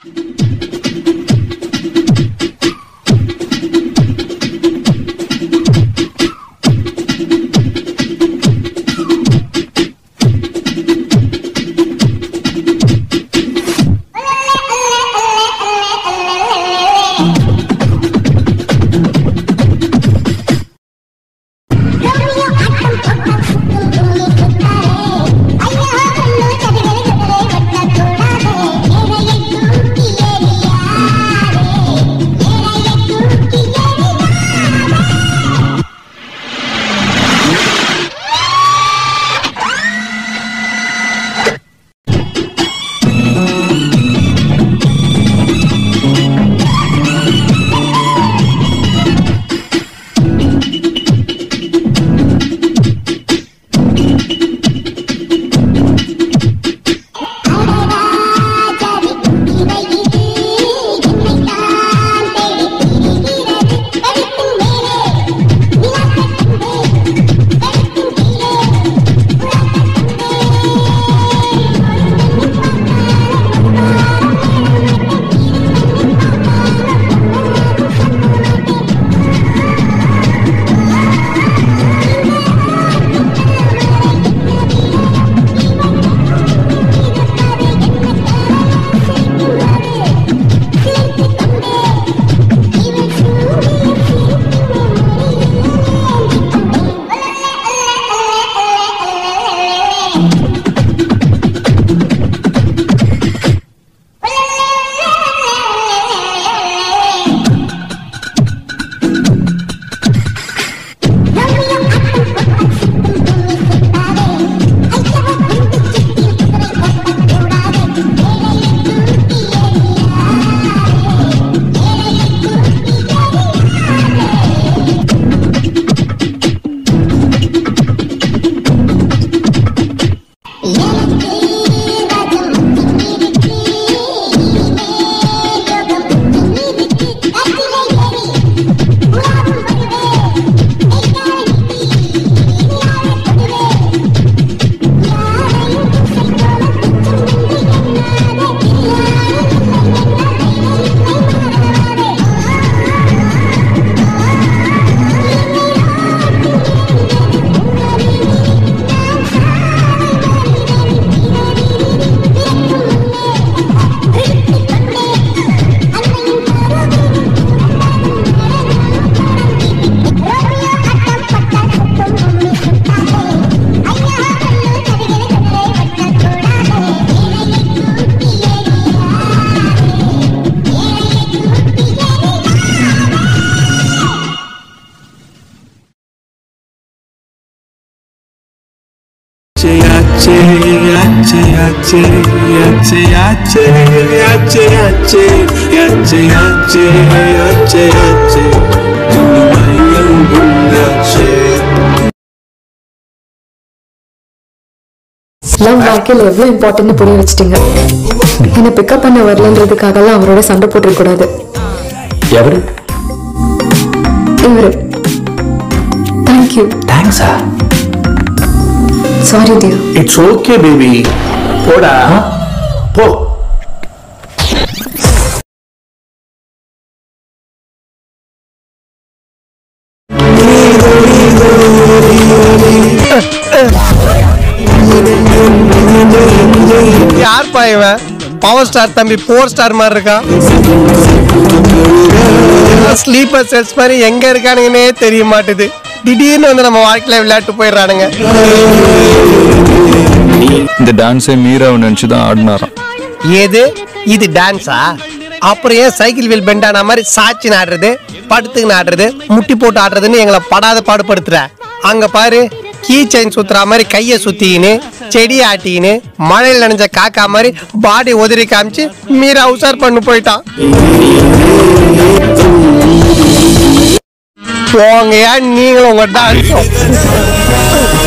yache yache yache yache yache yache yache yache yache yache yache துணிமையும் உண்டாச்சே love வாழ்க்கையில் எவ்வளோ இம்பார்ட்டன்ட்னு புரிய வச்சிட்டீங்க என்னை பிக்கப் பண்ண வரலன்றதுக்காகலாம் அவரோட சண்டை போட்டுக்கூடாது எவரு இவரு தேங்க்யூ தேங்க்ஸா sorry dear it's okay baby போடா போ யார்ப்பா இவன் பவர் ஸ்டார் தம்பி போர் ஸ்டார் மாதிரி இருக்கான் ஸ்லீப்பர் செல்ஸ் மாதிரி எங்க இருக்கானுங்கன்னே தெரிய மாட்டுது திடீர்னு வந்து நம்ம வாழ்க்கையில விளையாட்டு போயிடுறானுங்க இந்த டான்ஸை மீராவை நினச்சி தான் ஆடினாராம் ஏது இது டான்ஸா அப்புறம் ஏன் சைக்கிள் வீல் பெண்ட் ஆன மாதிரி சாட்சி ஆடுறது படுத்துக்கு ஆடுறது முட்டி போட்டு ஆடுறதுன்னு எங்களை படாத பாடுபடுத்துற அங்க பாரு கீ செயின் சுத்துற மாதிரி கைய சுத்திக்கின்னு செடி ஆட்டிக்கின்னு மழையில் நனைஞ்ச காக்கா மாதிரி பாடி உதறி காமிச்சு மீரா உசார் பண்ணு போயிட்டான் போங்கயா நீங்களும் உங்க டான்ஸும்